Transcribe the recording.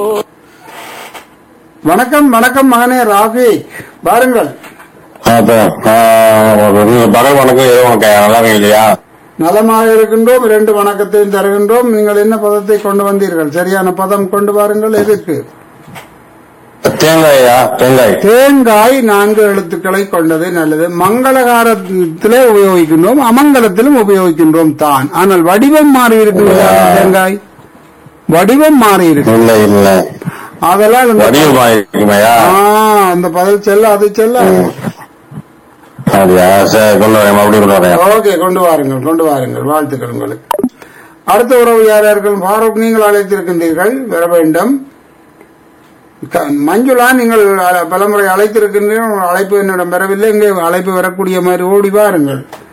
வணக்கம் வணக்கம் மகனே ராகி பாருங்கள் அப்ப நீங்க பகல் வணக்கம் ஏதோ உனக்கு நல்லா இருக்கீங்க இல்லையா நலமாக இருக்கின்றோம் இரண்டு வணக்கத்தையும் தருகின்றோம் நீங்கள் என்ன பதத்தை கொண்டு வந்தீர்கள் சரியான பதம் கொண்டு வாருங்கள் எதுக்கு தேங்காயா தேங்காய் தேங்காய் நான்கு எழுத்துக்களை கொண்டது நல்லது மங்களகாரத்திலே உபயோகிக்கின்றோம் அமங்கலத்திலும் உபயோகிக்கின்றோம் தான் ஆனால் வடிவம் மாறி இருக்கிறது தேங்காய் வடிவம் மாறி இருக்கு இல்ல இல்ல அதெல்லாம் இந்த- வடிவமா இருக்குமையா ஆ, அந்த பதில் செல்ல அது செல்ல அப்படியா சரி கொண்டு வரேன் மறுபடியும் கொண்டு வரேன் ஓகே கொண்டு வாருங்கள் கொண்டு வாருங்கள் வாழ்த்துக்கள் உங்களுக்கு அடுத்த உறவு யார் யார்கள் ஃபாரூக் நீங்கள் அழைத்திருக்கின்றீர்கள் வர வேண்டும் க- மஞ்சுளா நீங்கள் அ- பலமுறை அழைத்திருக்கின்றீர்கள் உங்கள் அழைப்பு என்னிடம் வரவில்லை இங்கே அழைப்பு வரக்கூடிய மாதிரி ஓடி வாருங்கள்